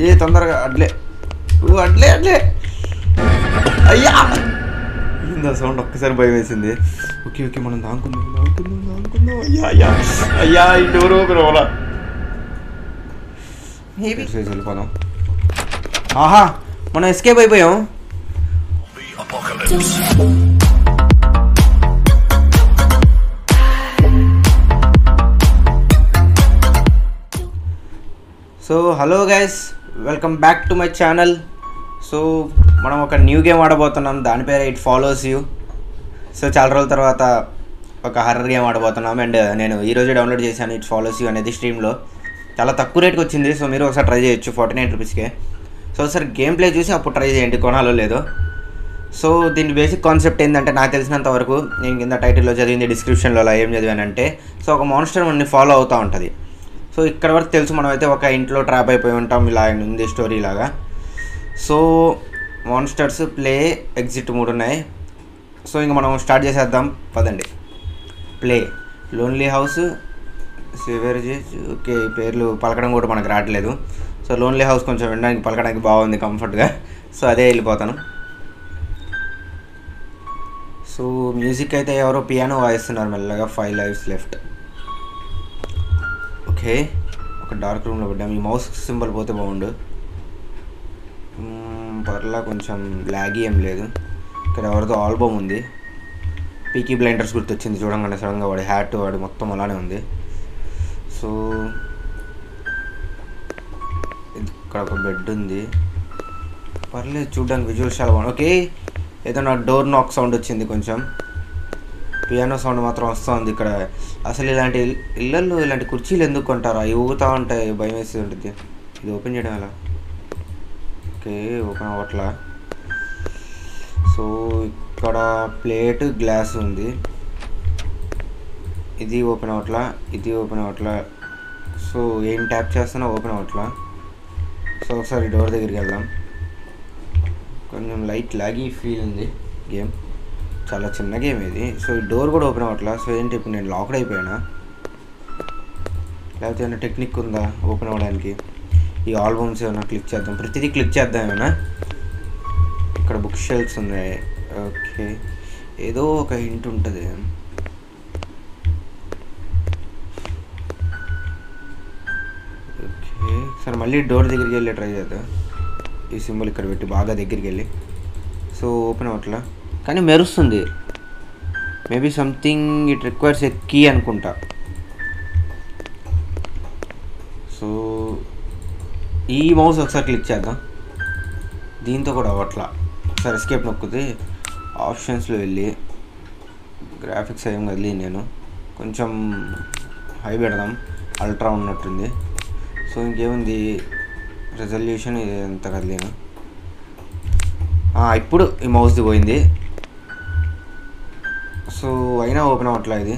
ఏ తొందరగా అడ్లే ఓ అడ్లే అడ్లే అయ్యా ఏందా సౌండ్ ఒక్కసారి భయం వేసింది ఓకే ఓకే మనం దాంకుందాం దాంకుందాం దాంకుందాం అయ్యా అయ్యా అయ్యా ఈ డోర్ ఓపెన్ అవ్వాలా మేబీ వెళ్ళిపోదాం ఆహా మనం ఎస్కేప్ అయిపోయాం so hello guys welcome back to my channel so మనం ఒక న్యూ గేమ్ ఆడబోతున్నాం దాని పేరు ఇట్ ఫాలోస్ యూ సో చాలా రోజుల తర్వాత ఒక హర్రర్ గేమ్ ఆడబోతున్నాం అండ్ నేను ఈరోజు డౌన్లోడ్ చేశాను ఇట్ ఫాలోస్ యూ అనేది స్ట్రీమ్లో చాలా తక్కువ రేట్కి వచ్చింది సో మీరు ఒకసారి ట్రై చేయొచ్చు ఫార్టీ నైన్ రూపీస్కే సో ఒకసారి గేమ్ ప్లే చూసి అప్పుడు ట్రై చేయండి కొనాలో లేదో సో దీని బేసిక్ కాన్సెప్ట్ ఏంటంటే నాకు తెలిసినంత వరకు నేను కింద టైటిల్లో చదివింది డిస్క్రిప్షన్లో అలా ఏం చదివానంటే సో ఒక మాన్స్టర్ మనని ఫాలో అవుతూ ఉంటుంది సో ఇక్కడ వరకు తెలుసు మనం అయితే ఒక ఇంట్లో ట్రాప్ అయిపోయి ఉంటాం ఇలా ఉంది స్టోరీ లాగా సో మాన్స్టర్స్ ప్లే ఎగ్జిట్ మూడు ఉన్నాయి సో ఇంక మనం స్టార్ట్ చేసేద్దాం పదండి ప్లే లోన్లీ హౌస్ సివరేజెస్ ఓకే ఈ పేర్లు పలకడం కూడా మనకు రావట్లేదు సో లోన్లీ హౌస్ కొంచెం వినడానికి పలకడానికి బాగుంది కంఫర్ట్గా సో అదే వెళ్ళిపోతాను సో మ్యూజిక్ అయితే ఎవరో పియానో వాయిస్తున్నారు మెల్లగా ఫైవ్ లైవ్స్ లెఫ్ట్ ఓకే ఒక డార్క్ రూమ్లో పడ్డాం ఈ మౌస్ సింబల్ పోతే బాగుండు మ్మ్, పర్లా కొంచెం లాగీ ఏం లేదు ఇక్కడ ఎవరిదో ఆల్బమ్ ఉంది పీకీ బ్లైండర్స్ గుర్తొచ్చింది చూడంగానే సడన్గా వాడి హ్యాట్ వాడి మొత్తం అలానే ఉంది సో ఇది- ఇక్కడ ఒక బెడ్ ఉంది పర్లేదు చూడడానికి విజువల్స్ చాలా బాగుంది ఓకే ఏదో నాకు డోర్ నాక్ సౌండ్ వచ్చింది కొంచెం పియానో సౌండ్ మాత్రం వస్తుంది ఇక్కడ అసలు ఇలాంటి ఇల్- ఇళ్ళల్లో ఇలాంటి కుర్చీలు ఎందుకు కొంటారు అవి ఊగుతూ ఉంటాయి భయం వేసి ఉంటుంది ఇది ఓపెన్ చేయడం ఎలా ఓకే ఓపెన్ అవ్వట్లా సో ఇక్కడ ప్లేట్ గ్లాస్ ఉంది ఇది ఓపెన్ అవ్వట్లా ఇది ఓపెన్ అవ్వట్లా సో ఏం ట్యాప్ చేస్తున్నా ఓపెన్ అవ్వట్లా సో ఒకసారి డోర్ దగ్గరికి వెళ్దాం కొంచెం లైట్ లాగి ఫీల్ ఉంది గేమ్ చాలా చిన్న గేమ్ ఇది సో ఈ డోర్ కూడా ఓపెన్ అవ్వట్లా సో ఏంటి ఇప్పుడు నేను లాక్డ్ అయిపోయానా లేకపోతే ఏమైనా టెక్నిక్ ఉందా ఓపెన్ అవ్వడానికి ఈ ఆల్బమ్స్ ఏమైనా క్లిక్ చేద్దాం ప్రతిదీ క్లిక్ చేద్దాం ఏమైనా ఇక్కడ బుక్ షెల్ఫ్స్ ఉన్నాయి ఓకే ఏదో ఒక హింట్ ఉంటుంది ఓకే సరే మళ్ళీ డోర్ దగ్గరికి వెళ్ళి ట్రై చేద్దాం ఈ సింబల్ ఇక్కడ పెట్టి బాగా దగ్గరికి వెళ్ళి సో ఓపెన్ అవ్వట్లా కానీ మెరుస్తుంది maybe something it requires a key అనుకుంటా సో ఈ మౌస్ ఒకసారి క్లిక్ చేద్దాం దీంతో కూడా అవ్వట్లా ఒకసారి ఎస్కేప్ నొక్కితే ఆప్షన్స్లో వెళ్ళి గ్రాఫిక్స్ ఏం కదిలి నేను కొంచెం హై పెడదాం అల్ట్రా ఉన్నట్టుంది సో ఇంకేముంది రెజల్యూషన్ ఇది ఎంత కదిలేను ఇప్పుడు ఈ మౌస్ది పోయింది సో అయినా ఓపెన్ అవ్వట్లా ఇది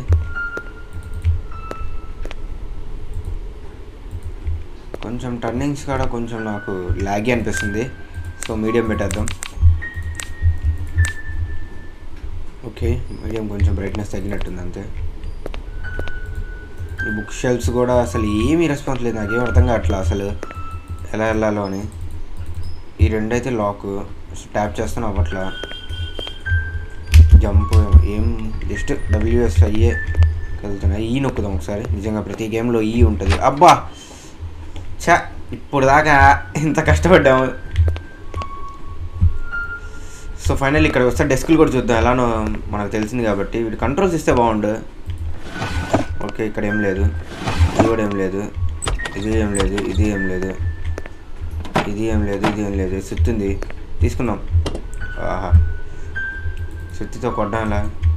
కొంచెం టర్నింగ్స్ కూడా కొంచెం నాకు లాగి అనిపిస్తుంది సో మీడియం పెట్టేద్దాం ఓకే మీడియం కొంచెం బ్రైట్నెస్ తగ్గినట్టుంది అంతే ఈ బుక్ షెల్ఫ్స్ కూడా అసలు ఏమీ రెస్పాన్స్ లేదు నాకేం అర్థం కావట్లా అసలు ఎలా వెళ్ళాలో అని ఈ రెండు అయితే లాక్ ట్యాప్ చేస్తాను అవ్వట్లా జంప్ ఏం జస్ట్ డబ్ల్యూఎస్ అయ్యే వెళ్తున్నాయి ఈ నొక్కుదాం ఒకసారి నిజంగా ప్రతి గేమ్లో ఈ ఉంటుంది అబ్బా చా ఇప్పుడు దాకా ఇంత కష్టపడ్డాము సో ఫైనల్ ఇక్కడ వస్తే డెస్క్లు కూడా చూద్దాం ఎలానో మనకు తెలిసింది కాబట్టి వీటి కంట్రోల్స్ ఇస్తే బాగుండు ఓకే ఇక్కడ ఏం లేదు ఇది కూడా ఏం లేదు ఇది ఏం లేదు ఇది ఏం లేదు ఇది ఏం లేదు ఇది ఏం లేదు సుత్తుంది తీసుకుందాం ఆహా సుత్తితో కొట్టడం ఎలా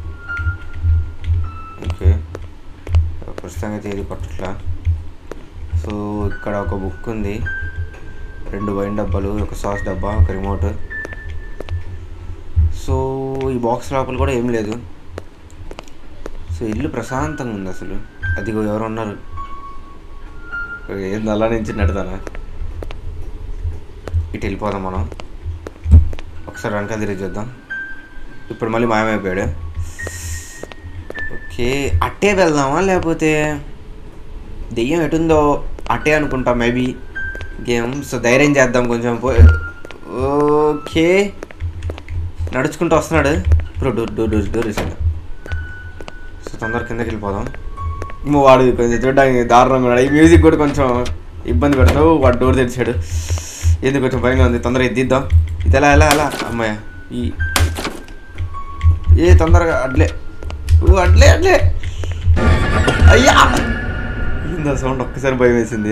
ఓకే ప్రస్తుతంగా అయితే ఇది కొట్టట్లా సో ఇక్కడ ఒక బుక్ ఉంది రెండు వైన్ డబ్బాలు ఒక సాస్ డబ్బా ఒక రిమోట్ సో ఈ బాక్స్ లోపల కూడా ఏం లేదు సో ఇల్లు ప్రశాంతంగా ఉంది అసలు అదిగో ఎవరు ఉన్నారు ఏంది అలా నుంచి నడతానా ఇటు వెళ్ళిపోదాం మనం ఒకసారి వెనకాల తిరిగి చూద్దాం ఇప్పుడు మళ్ళీ మాయమైపోయాడు ఓకే అట్టే వెళ్దామా లేకపోతే దెయ్యం ఎటుందో అట్టే అనుకుంటా మేబీ గేమ్ సో ధైర్యం చేద్దాం కొంచెం పో- ఓకే నడుచుకుంటూ వస్తున్నాడు ఇప్పుడు డోర్ డోర్ డోర్ డోర్ వేసాడు సో తొందర కిందకి వెళ్ళిపోదాం ఇంకో వాడు కొంచెం చూడడానికి దారుణంగా ఉన్నాడు ఈ మ్యూజిక్ కూడా కొంచెం ఇబ్బంది పెడతావు వాడు డోర్ తెరిచాడు ఎందుకు కొంచెం భయంగా ఉంది తొందరగా ఎద్దిద్దాం ఇది ఎలా ఎలా ఎలా అమ్మాయ ఈ ఏ తొందరగా అడ్లే ఓ అడ్లే అడ్లే అయ్యా ఏందా సౌండ్ ఒక్కసారి భయం వేసింది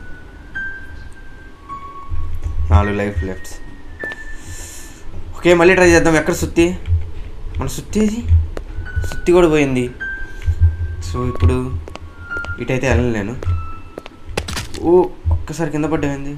నాలుగు లైఫ్ లెఫ్ట్స్ ఓకే మళ్ళీ ట్రై చేద్దాం ఎక్కడ సుత్తి మన సుత్తి ఏది సుత్తి కూడా పోయింది సో ఇప్పుడు ఇటైతే వెళ్ళను నేను ఓ ఒక్కసారి కింద పడ్డాయింది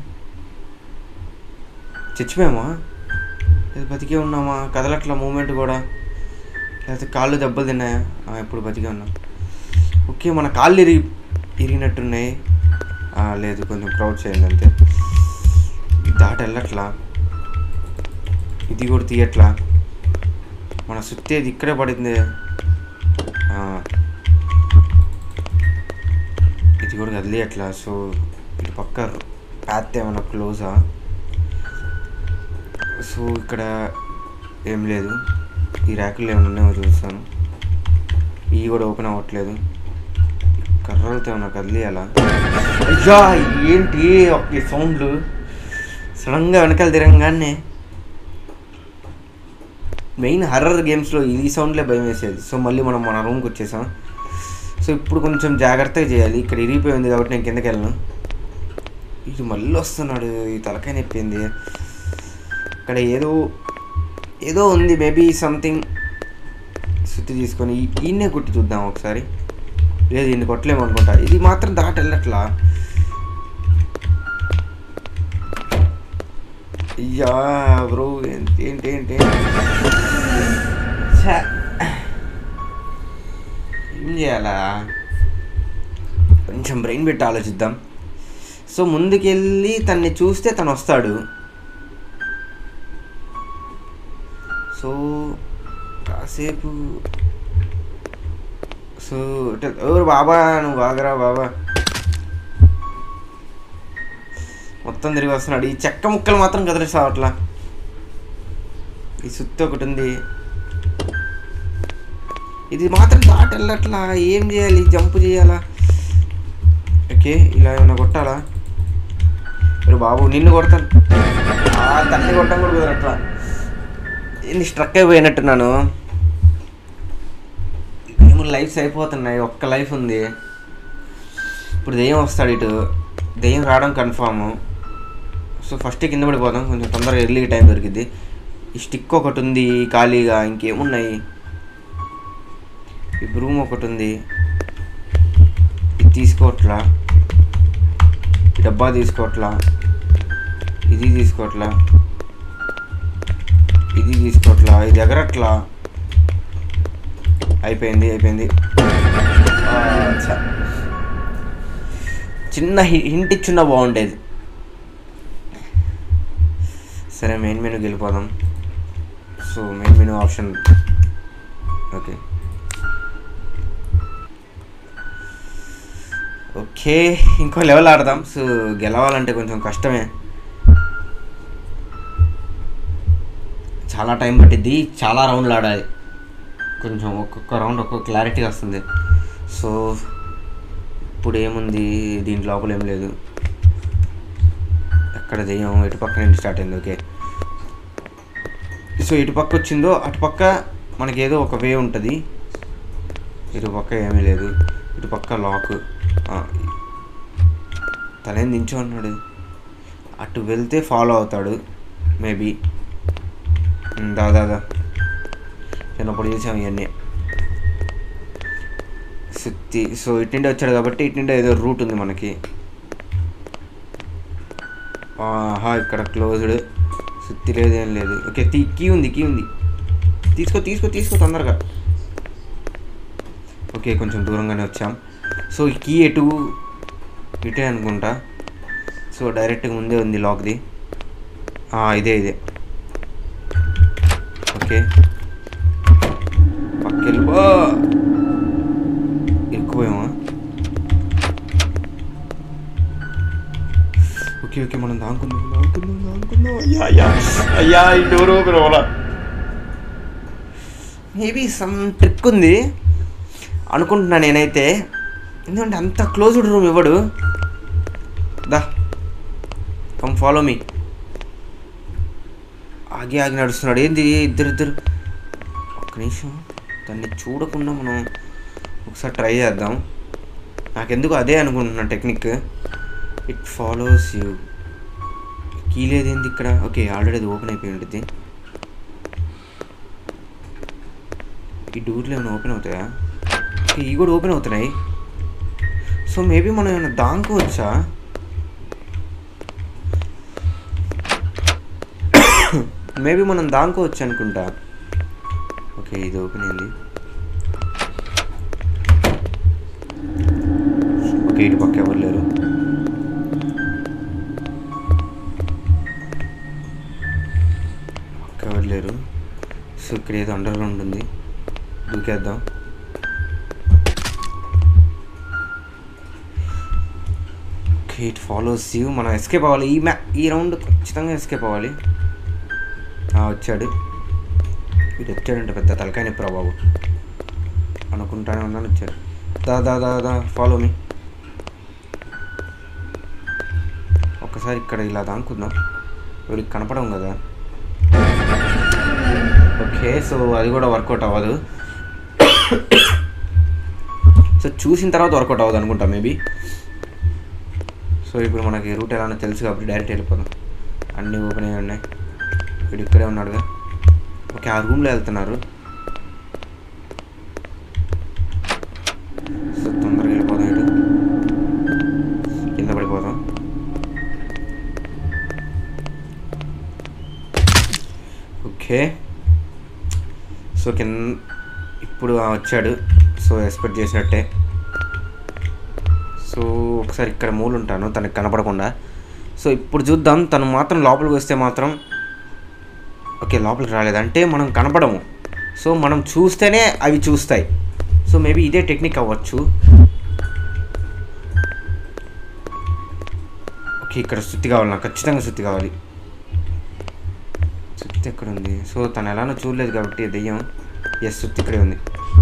చచ్చిపోయామా లేదు బతికే ఉన్నామా కదలట్ల మూమెంట్ కూడా లేకపోతే కాళ్ళు దెబ్బలు తిన్నాయా ఆ, ఇప్పుడు బతికే ఉన్నాం ఓకే మన కాళ్ళు ఇరిగి ఇరిగినట్టున్నాయి ఆ, లేదు కొంచెం క్రౌడ్ చేయండి అంతే దాటి వెళ్ళట్లా ఇది కూడా తీయట్లా మన సుత్తేది ఇక్కడే పడింది ఆ, ఇది కూడా కదిలియట్లా సో ఇటు పక్క ప్యాత్ ఏమైనా క్లోజా సో ఇక్కడ ఏం లేదు ఈ ర్యాకులు ఏమైనా ఉన్నాయో చూస్తాను ఇవి కూడా ఓపెన్ అవ్వట్లేదు కర్రలతో ఏమైనా కదిలియాలా అయ్యా ఏంటి ఒక సౌండ్లు సడన్గా వెనకాల తిరగంగానే మెయిన్ హర్రర్ గేమ్స్లో ఈ సౌండ్లే భయం వేసేది సో మళ్ళీ మనం మన రూమ్కి వచ్చేసాం సో ఇప్పుడు కొంచెం జాగ్రత్తగా చేయాలి ఇక్కడ ఇరిగిపోయింది కాబట్టి నేను కిందకి వెళ్ళను ఇది మళ్ళీ వస్తున్నాడు ఈ తలకాయ నొప్పింది ఇక్కడ ఏదో ఏదో ఉంది మేబీ సంథింగ్ సుత్తి తీసుకొని ఈ- ఈయన్నే కుట్టి చూద్దాం ఒకసారి లేదు ఇన్ని కొట్టలేము అనుకుంటా ఇది మాత్రం దాటి వెళ్ళట్లా అయ్యా బ్రో ఏంటి ఏంటి ఏంటి ఛా. ఏం చేయాలా కొంచెం బ్రెయిన్ పెట్టి ఆలోచిద్దాం సో ముందుకెళ్ళి తన్ని చూస్తే తను వస్తాడు సో కాసేపు సో ఇట- ఎవరు బాబా నువ్వు బాగరా బాబా మొత్తం తిరిగి వస్తున్నాడు ఈ చెక్క ముక్కలు మాత్రం కదిలిస్తావు అట్లా ఈ సుత్తి ఒకటి ఉంది ఇది మాత్రం దాటి వెళ్ళట్లా ఏం చేయాలి జంప్ చేయాలా ఓకే ఇలా ఏమైనా కొట్టాలా మీరు బాబు నిన్ను కొడతాను ఆ, తన్ని కొట్టడం కూడా కుదరట్లా ఏంది స్ట్రక్ అయిపోయినట్టున్నాను ఏమో లైఫ్స్ అయిపోతున్నాయి ఒక్క లైఫ్ ఉంది ఇప్పుడు దెయ్యం వస్తాడు ఇటు దెయ్యం రావడం కన్ఫామ్ సో ఫస్ట్ కింద పడిపోదాం కొంచెం తొందరగా ఎర్లీ టైం దొరికింది ఈ స్టిక్ ఒకటి ఉంది ఖాళీగా ఇంకేమున్నాయి ఈ బ్రూమ్ ఒకటి ఉంది ఇది తీసుకోవట్లా ఈ డబ్బా తీసుకోవట్లా ఇది తీసుకోవట్లా ఇది తీసుకోవట్లా ఇది ఎగరట్లా అయిపోయింది అయిపోయింది ఆ, ఛ. చిన్న హి- హింట్ ఇచ్చున్నా బాగుండేది సరే మెయిన్ మెనూకి వెళ్ళిపోదాం so main menu option okay okay ఇంకో లెవెల్ ఆడదాం సో గెలవాలంటే కొంచెం కష్టమే చాలా టైం పట్టిద్ది చాలా రౌండ్లు ఆడాలి కొంచెం ఒక్కొక్క రౌండ్ ఒక్కొక్క క్లారిటీ వస్తుంది సో ఇప్పుడు ఏముంది దీని లోపల ఏం లేదు ఎక్కడ దెయ్యం ఇటు పక్క నుండి స్టార్ట్ అయింది ఓకే సో ఇటు పక్క వచ్చిందో అటు పక్క మనకి ఏదో ఒక వే ఉంటుంది ఇటు పక్క ఏమీ లేదు ఇటు పక్క లాక్ తనేం దించో అన్నాడు అటు వెళ్తే ఫాలో అవుతాడు మేబీ దాదా చిన్నప్పుడు చేసాం ఇవన్నీ సుత్తి సో ఇటు నుండి వచ్చాడు కాబట్టి ఇటు నుండి ఏదో రూట్ ఉంది మనకి ఆహా ఇక్కడ క్లోజ్డ్ సుత్తి లేదు ఏం లేదు ఓకే తీ కీ ఉంది కీ ఉంది తీసుకో తీసుకో తీసుకో తొందరగా ఓకే కొంచెం దూరంగానే వచ్చాం సో ఈ కీ ఎటు ఇటే అనుకుంటా సో డైరెక్ట్గా ముందే ఉంది లాక్ది ఆ, ఇదే ఇదే ఓకే పక్కెళ్ళిపో ఎక్కువేమో ఓకే ఓకే ఓకే మనం దాంకుందాం దాంకుందాం దాంకుందాం అయ్యా అయ్యా అయ్యా ఈ డోర్ ఓపెన్ అవ్వాలా మేబీ సమ్ ట్రిక్ ఉంది అనుకుంటున్నా నేనైతే ఎందుకంటే అంత క్లోజ్డ్ రూమ్ ఇవ్వడు దా కమ్ ఫాలో మీ ఆగి ఆగి నడుస్తున్నాడు ఏంది ఇద్దరు ఇద్దరు ఒక్క నిమిషం దాన్ని చూడకుండా మనం ఒకసారి ట్రై చేద్దాం నాకెందుకు అదే అనుకుంటున్నా technique it follows you key లేదేంది ఇక్కడ ఓకే ఆల్రెడీ అది ఓపెన్ అయిపోయి ఉంటుంది ఈ డోర్లు ఏమైనా ఓపెన్ అవుతాయా ఓకే ఈ కూడా ఓపెన్ అవుతున్నాయి సో మేబీ మనం ఏమైనా దాంకోవచ్చా మేబీ మనం దాంకోవచ్చు అనుకుంటా ఓకే ఇది ఓపెన్ అయింది ఓకే ఇటు పక్క ఎవరు లేరు పక్క ఎవరు లేరు సో ఇక్కడ ఏదో అండర్ గ్రౌండ్ ఉంది దూకేద్దాం ఓకే ఇట్ ఫాలోస్ యూ మనం ఎస్కేప్ అవ్వాలి ఈ మ్యా ఈ రౌండ్ ఖచ్చితంగా ఎస్కేప్ అవ్వాలి ఆ, వచ్చాడు వీడు వచ్చాడంటే పెద్ద తలకాయ నొప్పి బాబు అనుకుంటానే ఉన్నాను వచ్చాడు దా దా దా దా ఫాలో మీ ఒక్కసారి ఇక్కడ ఇలా దాంకుందాం వీడికి కనపడం కదా ఓకే సో అది కూడా వర్కౌట్ అవ్వదు సో చూసిన తర్వాత వర్కౌట్ అవ్వదు అనుకుంటా మేబీ సో ఇప్పుడు మనకి రూట్ ఎలానో తెలుసు కాబట్టి డైరెక్ట్ వెళ్ళిపోదాం అన్నీ ఓపెన్ అయ్యి ఉన్నాయి వీడు ఇక్కడే ఉన్నాడుగా ఓకే ఆ రూమ్లో వెళ్తున్నారు సో తొందరగా వెళ్ళిపోదాం ఇటు కింద పడిపోదాం ఓకే సో కింద ఇప్పుడు ఆ వచ్చాడు సో ఎక్స్పెక్ట్ చేసినట్టే సో ఒకసారి ఇక్కడ మూలు ఉంటాను తనకి కనపడకుండా సో ఇప్పుడు చూద్దాం తను మాత్రం లోపలికి వస్తే మాత్రం ఓకే లోపలికి రాలేదు అంటే మనం కనపడము సో మనం చూస్తేనే అవి చూస్తాయి సో మేబీ ఇదే టెక్నిక్ అవ్వచ్చు ఓకే ఇక్కడ సుత్తి కావాలి నాకు ఖచ్చితంగా సుత్తి కావాలి సుత్తి ఎక్కడ ఉంది సో తను ఎలానో చూడలేదు కాబట్టి దెయ్యం ఎస్ సుత్తి ఇక్కడే ఉంది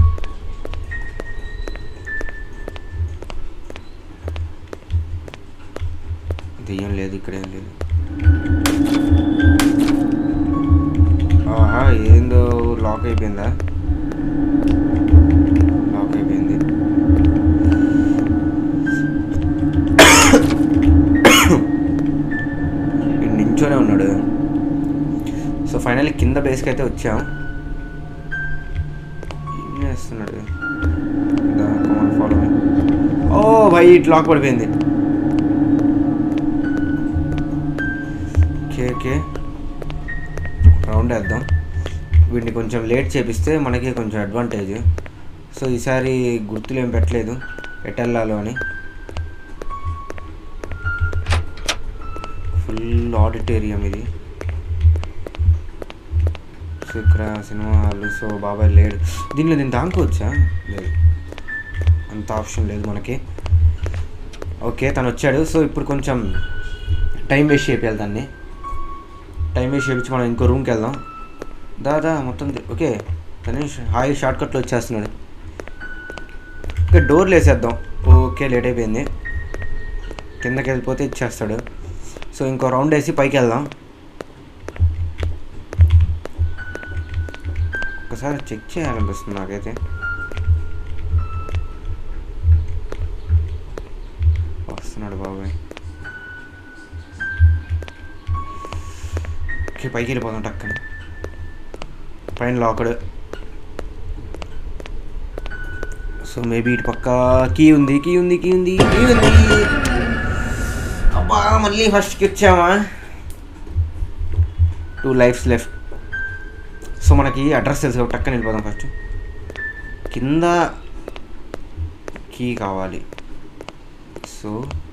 దెయ్యం లేదు ఇక్కడేం లేదు ఆహా ఏందో లాక్ అయిపోయిందా లాక్ అయిపోయింది వీడు నించోనే ఉన్నాడు సో ఫైనల్లీ కింద బేస్కి అయితే వచ్చాం ఏం చేస్తున్నాడు ఫాలో ఓ భయ్ ఇట్ లాక్ పడిపోయింది ఓకే ఓకే రౌండ్ వేద్దాం వీడిని కొంచెం లేట్ చేపిస్తే మనకి కొంచెం అడ్వాంటేజ్ సో ఈసారి గుర్తులు ఏం పెట్టలేదు ఎటు వెళ్ళాలో అని ఫుల్ ఆడిటోరియం ఇది సో ఇక్కడ సినిమా హాల్ సో బాబాయ్ లేడు దీనిలో దీన్ని దానుకోవచ్చా లేదు అంత ఆప్షన్ లేదు మనకి ఓకే తను వచ్చాడు సో ఇప్పుడు కొంచెం టైం వేస్ట్ చేయాలి దాన్ని టైం వేస్ట్ చేయించి మనం ఇంకో రూమ్కి వెళ్దాం దాదా మొత్తం ది- ఓకే తను హాయి షార్ట్ కట్లో వచ్చేస్తున్నాడు ఇంకా డోర్లు వేసేద్దాం ఓకే లేట్ అయిపోయింది కిందకి వెళ్ళిపోతే ఇచ్చేస్తాడు సో ఇంకో రౌండ్ వేసి పైకి వెళ్దాం ఒకసారి చెక్ చేయాలనిపిస్తుంది నాకైతే వస్తున్నాడు బాబాయ్ ఓకే పైకి వెళ్ళిపోదాం టక్కని పైన లాకడ్ సో మేబీ ఇటు పక్క కీ ఉంది కీ ఉంది కీ ఉంది కీ ఉంది అబ్బా మళ్ళీ ఫస్ట్కి వచ్చామా టూ లైఫ్స్ లెఫ్ట్ సో మనకి అడ్రస్ తెలుసు కాబట్టి టక్కని వెళ్ళిపోదాం ఫస్ట్ కింద కీ కావాలి సో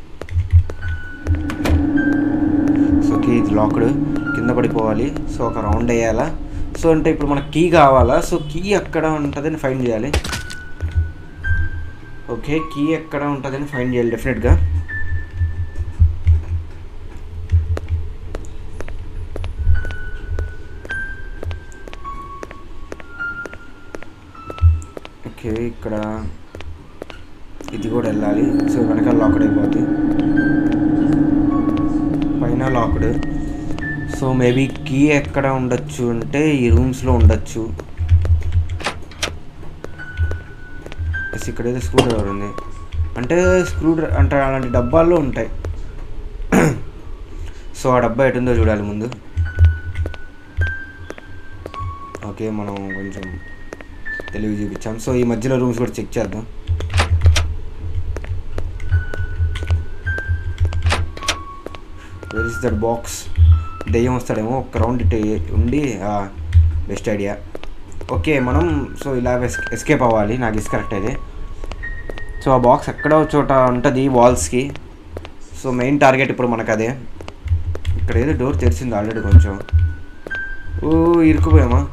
సో కీ ఇది లాక్డ్ కింద పడిపోవాలి సో ఒక రౌండ్ వేయాలా సో అంటే ఇప్పుడు మనకి కీ కావాలా సో కీ ఎక్కడ ఉంటుందని ఫైండ్ చేయాలి ఓకే కీ ఎక్కడ ఉంటుందని ఫైండ్ చేయాలి డెఫినెట్గా ఓకే ఇక్కడ ఇది కూడా వెళ్ళాలి సో వెనకాల లాక్డ్ అయిపోద్ది పైన లాక్డ్ సో మేబీ కీ ఎక్కడ ఉండొచ్చు అంటే ఈ రూమ్స్లో ఉండొచ్చు ఎస్ ఇక్కడ ఏదో స్క్రూ డ్రైవర్ ఉంది అంటే స్క్రూ డ్రై అంటే అలాంటి డబ్బాల్లో ఉంటాయి సో ఆ డబ్బా ఎటుందో చూడాలి ముందు ఓకే మనం కొంచెం తెలివి చూపించాం సో ఈ మధ్యలో రూమ్స్ కూడా చెక్ చేద్దాం వెర్ ఇస్ దట్ బాక్స్ దెయ్యం వస్తాడేమో ఒక రౌండ్ ఇట్ ఉండి బెస్ట్ ఐడియా ఓకే మనం సో ఇలా ఎస్కేప్ అవ్వాలి నాకు ఇస్ కరెక్ట్ అయితే సో ఆ బాక్స్ ఎక్కడో చోట ఉంటుంది వాల్స్కి సో మెయిన్ టార్గెట్ ఇప్పుడు మనకు అదే ఇక్కడ ఏదో డోర్ తెరిచింది ఆల్రెడీ కొంచెం ఓ ఇరుక్కుపోయామా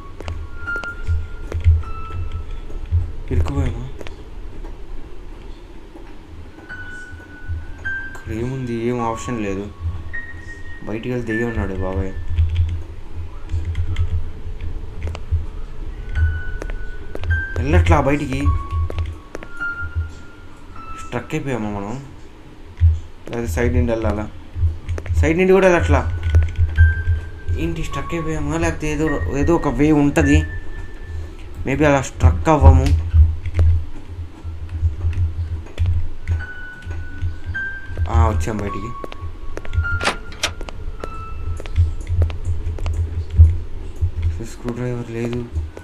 ఇరుక్కుపోయామా ఇక్కడ ఏముంది ఏం ఆప్షన్ లేదు బయటికి వెళ్తే దిగి ఉన్నాడు బాబాయ్ వెళ్ళట్లా బయటికి స్ట్రక్ అయిపోయామా మనం లేదా సైడ్ నుండి వెళ్ళాలా సైడ్ నుండి కూడా వెళ్ళట్లా ఏంటి స్ట్రక్ అయిపోయామా లేకపోతే ఏదో ఏదో ఒక వే ఉంటుంది మేబీ అలా స్ట్రక్ అవ్వము ఆ, వచ్చాం బయటికి స్క్రూ డ్రైవర్ లేదు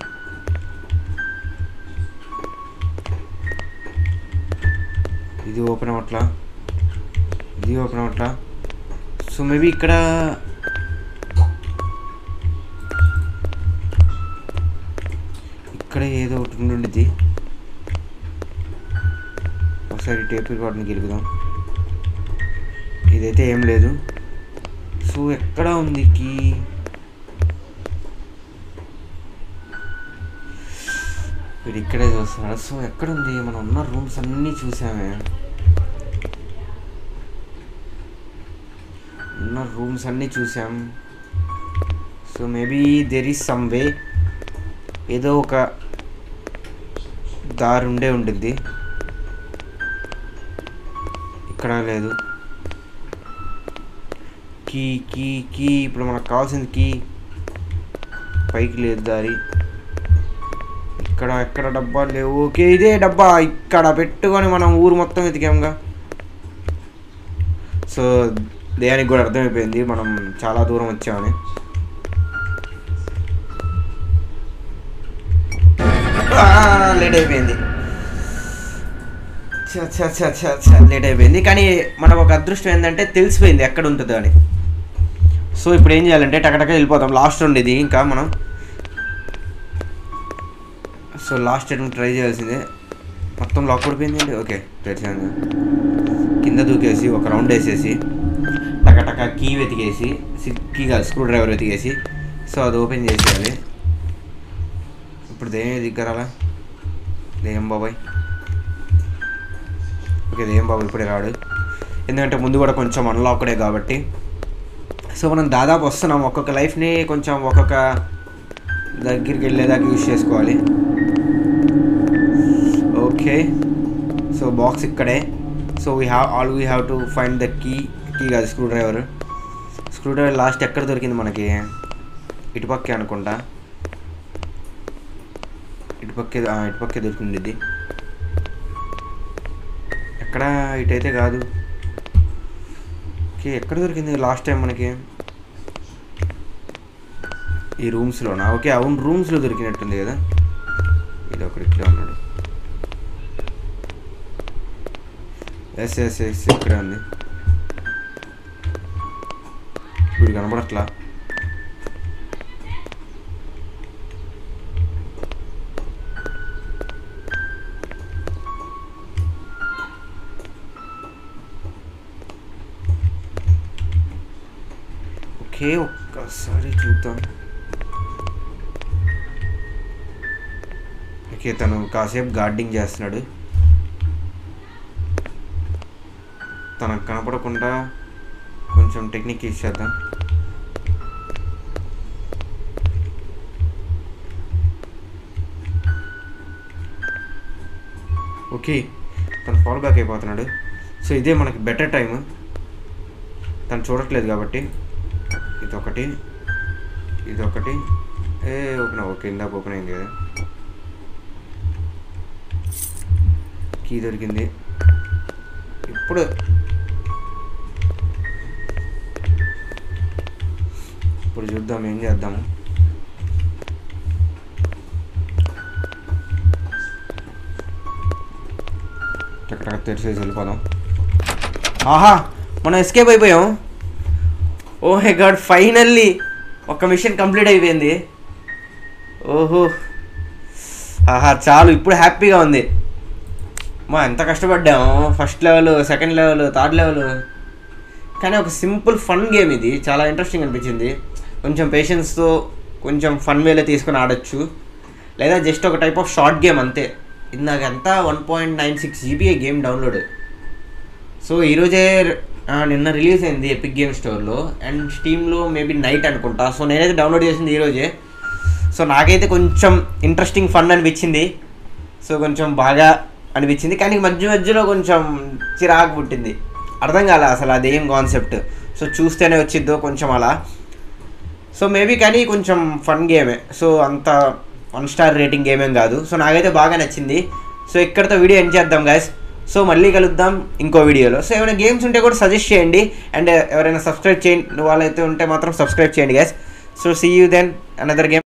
ఇది ఓపెన్ అవ్వట్లా ఇది ఓపెన్ అవ్వట్లా సో మేబీ ఇక్కడ ఇక్కడ ఏదో ఒకటి ఉండుండిద్ది ఒకసారి టేప్ రికార్డ్ని గెలుగుదాం ఇదైతే ఏం లేదు సో ఎక్కడ ఉంది కీ వీడు ఇక్కడే చూస్తున్నాడు సో ఎక్కడ ఉంది మనం ఉన్న రూమ్స్ అన్నీ చూసామే ఉన్న రూమ్స్ అన్నీ చూసాం so maybe there is some way ఏదో ఒక దారి ఉండే ఉంటుంది ఇక్కడ లేదు కీ కీ కీ ఇప్పుడు మనకు కావాల్సింది కీ పైకి లేదు దారి ఇక్కడ ఎక్కడ డబ్బా లేవు ఓకే ఇదే డబ్బా ఇక్కడ పెట్టుకొని మనం ఊరు మొత్తం వెతికాంగా సో దేనికి కూడా అర్థమైపోయింది మనం చాలా దూరం వచ్చామని లేట్ అయిపోయింది లేట్ అయిపోయింది కానీ మనకు ఒక అదృష్టం ఏంటంటే తెలిసిపోయింది ఎక్కడ ఉంటుందో అని సో ఇప్పుడు ఏం చేయాలంటే టకటక వెళ్ళిపోతాం లాస్ట్ ఉండేది ఇంకా మనం సో లాస్ట్ అటెంప్ట్ ట్రై చేయాల్సిందే మొత్తం లాక్ పడిపోయింది అండి ఓకే తెరిచాను కింద దూకేసి ఒక రౌండ్ వేసేసి టకటక కీ వెతికేసి కీ కాదు స్క్రూ డ్రైవర్ వెతికేసి సో అది ఓపెన్ చేసేయాలి ఇప్పుడు దేని దిగ్గరాలా దేం బాబాయ్ ఓకే దేం బాబాయ్ ఇప్పుడే రాడు ఎందుకంటే ముందు కూడా కొంచెం అన్లాక్డే కాబట్టి సో మనం దాదాపు వస్తున్నాం ఒక్కొక్క లైఫ్ని కొంచెం ఒక్కొక్క దగ్గరికి వెళ్ళేదాకా యూజ్ చేసుకోవాలి ఓకే సో బాక్స్ ఇక్కడే so we have all we have to find the key key కాదు screwdriver screwdriver last ఎక్కడ దొరికింది మనకి ఇటుపక్కే అనుకుంటా ఇటుపక్కే ఆ, ఇటుపక్కే దొరికింది ఇది ఎక్కడ ఇటైతే కాదు ఓకే ఎక్కడ దొరికింది లాస్ట్ టైం మనకి ఈ రూమ్స్లోనా ఓకే అవును రూమ్స్లో దొరికినట్టుంది కదా ఇది ఒకటి ఇట్లా ఉన్నాడు ఎస్ ఎస్ ఎస్ ఇక్కడే ఉంది వీడు కనపడట్లా ఓకే ఒక్కసారి చూద్దాం ఓకే తను కాసేపు గార్డింగ్ చేస్తున్నాడు తనకు కనపడకుండా కొంచెం టెక్నిక్ యూజ్ చేద్దాం ఓకే తను ఫాలో బ్యాక్ అయిపోతున్నాడు సో ఇదే మనకి బెటర్ టైం తను చూడట్లేదు కాబట్టి ఇదొకటి ఇదొకటి ఏ ఓపెన్ ఓకే ఇందాక ఓపెన్ అయింది కదా కీ దొరికింది ఇప్పుడు ఇప్పుడు చూద్దాం ఏం చేద్దాము చక్కగా తెరిచేసి వెళ్ళిపోదాం ఆహా మనం ఎస్కేప్ అయిపోయాం ఓ హే గాడ్ ఫైనల్లీ ఒక మిషన్ కంప్లీట్ అయిపోయింది ఓహో ఆహా చాలు ఇప్పుడు హ్యాపీగా ఉంది మా ఎంత కష్టపడ్డాము first level second level third level కానీ ఒక సింపుల్ ఫన్ గేమ్ ఇది చాలా ఇంట్రెస్టింగ్ అనిపించింది కొంచెం పేషెన్స్తో కొంచెం ఫన్ వేలో తీసుకొని ఆడొచ్చు లేదా జస్ట్ ఒక టైప్ ఆఫ్ షార్ట్ గేమ్ అంతే ఇందాకంతా one point nine six GBA game download so ఈరోజే ఆ, నిన్న రిలీజ్ అయింది ఎపిక్ గేమ్ స్టోర్లో అండ్ స్టీమ్లో మేబీ నైట్ అనుకుంటా సో నేనైతే డౌన్లోడ్ చేసింది ఈరోజే సో నాకైతే కొంచెం ఇంట్రెస్టింగ్ ఫన్ అనిపించింది సో కొంచెం బాగా అనిపించింది కానీ మధ్య మధ్యలో కొంచెం చిరాకు పుట్టింది అర్థం కాలే అసలు అదేం కాన్సెప్ట్ సో చూస్తేనే వచ్చిద్దో కొంచెం అలా సో మేబీ కానీ కొంచెం ఫన్ గేమే సో అంత వన్ స్టార్ రేటింగ్ గేమ్ ఏం కాదు సో నాకైతే బాగా నచ్చింది సో ఇక్కడితో వీడియో ఎండ్ చేద్దాం గైస్ సో మళ్ళీ కలుద్దాం ఇంకో వీడియోలో సో ఏమైనా గేమ్స్ ఉంటే కూడా సజెస్ట్ చేయండి అండ్ ఎవరైనా సబ్స్క్రైబ్ చేయండి వాళ్ళైతే ఉంటే మాత్రం సబ్స్క్రైబ్ చేయండి guys so see you then another game